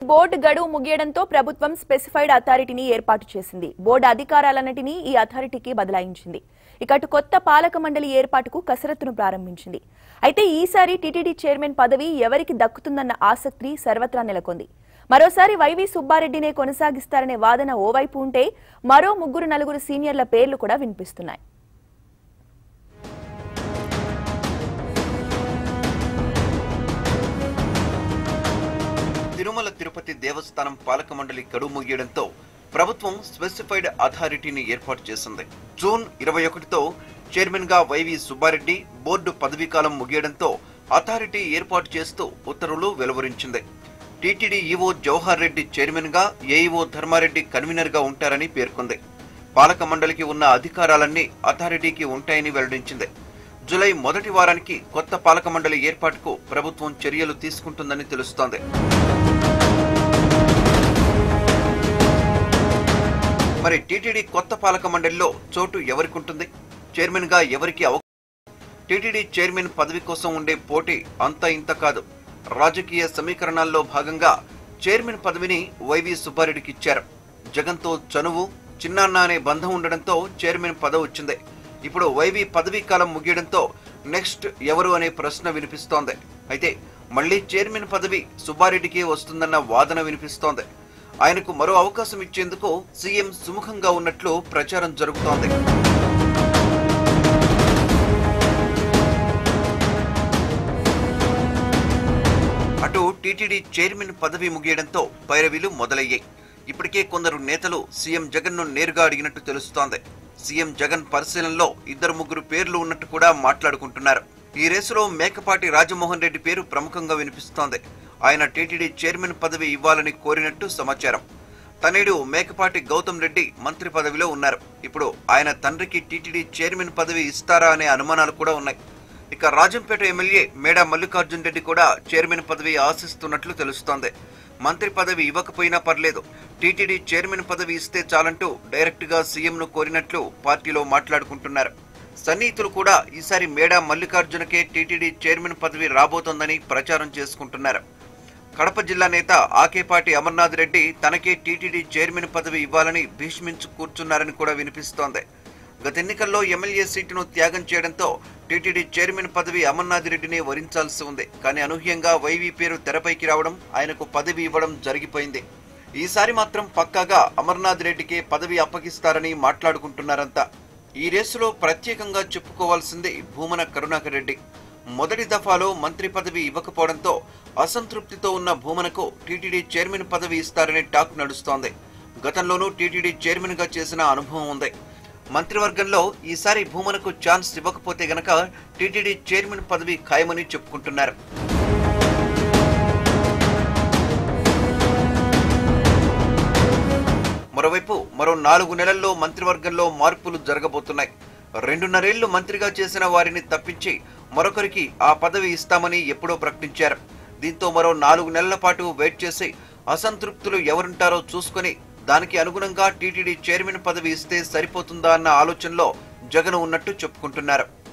board గడువు ముగియడంతో ప్రభుత్వం specified అథారిటీని ఏర్పాటు చేసింది బోర్డు అధికారాలన్నిటినీ ఈ అథారిటీకి బదలాయించింది ఇక అటు కొత్త పాలక మండలి ఏర్పాటుకు కసరత్తును ప్రారంభించింది అయితే ఈసారి టీటీడీ చైర్మన్ పదవి ఎవరికి దక్కుతుందన్న ఆసక్తి సర్వత్రా నెలకొంది మరోసారి వైవి సుబ్బారెడ్డినే కొనసాగిస్తారనే వాదన ఓవైపు ఉంటే మరో ముగ్గురు నలుగురు సీనియర్ల పేర్లు కూడా వినిపిస్తున్నాయి తిరుమల తిరుపతి దేవస్థానం పాలక మండలి గడువు ముగియడంతో ప్రభుత్వం స్పెసిఫైడ్ అథారిటీని ఏర్పాటు చేసింది జూన్ ఇరవై ఒకటితో చైర్మన్ గా వైవి సుబ్బారెడ్డి బోర్డు పదవీకాలం ముగియడంతో అథారిటీ ఏర్పాటు చేస్తూ ఉత్తర్వులు వెలువరించింది TTD EO Jawahar Reddy chairman గా ఏఈఓ ధర్మారెడ్డి కన్వీనర్ గా ఉంటారని పేర్కొంది పాలక మండలికి ఉన్న అధికారాలన్నీ అథారిటీకి ఉంటాయని వెల్లడించింది జూలై మొదటి వారానికి కొత్త పాలక మండలి ఏర్పాటుకు ప్రభుత్వం చర్యలు తీసుకుంటుందని తెలుస్తోంది మరి టీటీడీ కొత్త పాలక మండలిలో చోటు ఎవరికి ఉంటుంది చైర్మన్ గా ఎవరికి అవ టీటీడీ చైర్మన్ పదవి కోసం ఉండే పోటీ అంత ఇంత కాదు రాజకీయ సమీకరణాల్లో భాగంగా చైర్మన్ పదవిని వైవి సుబ్బారెడ్డికి ఇచ్చారు జగన్తో చనువు చిన్నాన్న అనే బంధం ఉండడంతో చైర్మన్ పదవి వచ్చింది ఇప్పుడు వైవి పదవీ కాలం ముగియడంతో నెక్స్ట్ ఎవరు అనే ప్రశ్న వినిపిస్తోంది అయితే మళ్ళీ చైర్మన్ పదవి సుబ్బారెడ్డికే వస్తుందన్న వాదన వినిపిస్తోంది ఆయనకు మరో అవకాశం ఇచ్చేందుకు సీఎం సుముఖంగా ఉన్నట్లు ప్రచారం జరుగుతోంది అటు టీటీడీ చైర్మన్ పదవి ముగియడంతో పైరవీలు మొదలయ్యాయి ఇప్పటికే కొందరు నేతలు సీఎం జగన్ ను నేరుగా అడిగినట్టు తెలుస్తోంది సీఎం జగన్ పరిశీలనలో ఇద్దరు ముగ్గురు పేర్లు ఉన్నట్టు కూడా మాట్లాడుకుంటున్నారు ఈ రేసులో మేకపాటి రాజమోహన్ రెడ్డి పేరు ప్రముఖంగా వినిపిస్తోంది ఆయన టీటీడీ చైర్మన్ పదవి ఇవ్వాలని కోరినట్టు సమాచారం తనేడు మేకపాటి గౌతమ్ రెడ్డి మంత్రి పదవిలో ఉన్నారు ఇప్పుడు ఆయన తండ్రికి టీటీడీ చైర్మన్ పదవి ఇస్తారా అనే అనుమానాలు కూడా ఉన్నాయి ఇక రాజంపేట ఎమ్మెల్యే మేడా మల్లికార్జున్ రెడ్డి కూడా చైర్మన్ పదవి ఆశిస్తున్నట్లు తెలుస్తోంది మంత్రి పదవి ఇవ్వకపోయినా పర్లేదు టీటీడీ చైర్మన్ పదవి ఇస్తే చాలంటూ డైరెక్ట్ గా సీఎంను కోరినట్లు పార్టీలో మాట్లాడుకుంటున్నారు సన్నిహితులు కూడా ఈసారి మేడా మల్లికార్జునకే టీటీడీ చైర్మన్ పదవి రాబోతోందని ప్రచారం చేసుకుంటున్నారు కడప జిల్లా నేత ఆకేపాటి అమర్నాథ్ రెడ్డి తనకే టీటీడీ చైర్మన్ పదవి ఇవ్వాలని భీష్మించు కూర్చున్నారని కూడా వినిపిస్తోంది గత ఎన్నికల్లో ఎమ్మెల్యే సీటును త్యాగం చేయడంతో టీటీడీ చైర్మన్ పదవి అమర్నాథ్ రెడ్డిని వరించాల్సి ఉంది కానీ అనూహ్యంగా వైవీ పేరు తెరపైకి రావడం ఆయనకు పదవి ఇవ్వడం జరిగిపోయింది ఈసారి మాత్రం పక్కాగా అమర్నాథ్ రెడ్డికే పదవి అప్పగిస్తారని మాట్లాడుకుంటున్నారంతా ఈ రేసులో ప్రత్యేకంగా చెప్పుకోవాల్సింది భూమన కరుణాకర్ రెడ్డి మొదటి దఫాలో మంత్రి పదవి ఇవ్వకపోవడంతో అసంతృప్తితో ఉన్న భూమనకు టీటీడీ చైర్మన్ పదవి ఇస్తారనే టాక్ నడుస్తోంది గతంలోనూ టీటీడీ చైర్మన్ గా చేసిన అనుభవం ఉంది మంత్రివర్గంలో ఈసారి భూమనకు ఛాన్స్ ఇవ్వకపోతే గనక టీటీడీ చైర్మన్ పదవి ఖాయమని చెప్పుకుంటున్నారు మరోవైపు మరో నాలుగు నెలల్లో మంత్రివర్గంలో మార్పులు జరగబోతున్నాయి రెండున్నరేళ్లు మంత్రిగా చేసిన వారిని తప్పించి మరొకరికి ఆ పదవి ఇస్తామని ఎప్పుడో ప్రకటించారు దీంతో మరో నాలుగు నెలల పాటు వెయిట్ చేసి అసంతృప్తులు ఎవరుంటారో చూసుకొని దానికి అనుగుణంగా టీటీడీ చైర్మన్ పదవి ఇస్తే సరిపోతుందా అన్న ఆలోచనలో జగన్ ఉన్నట్టు చెప్పుకుంటున్నారు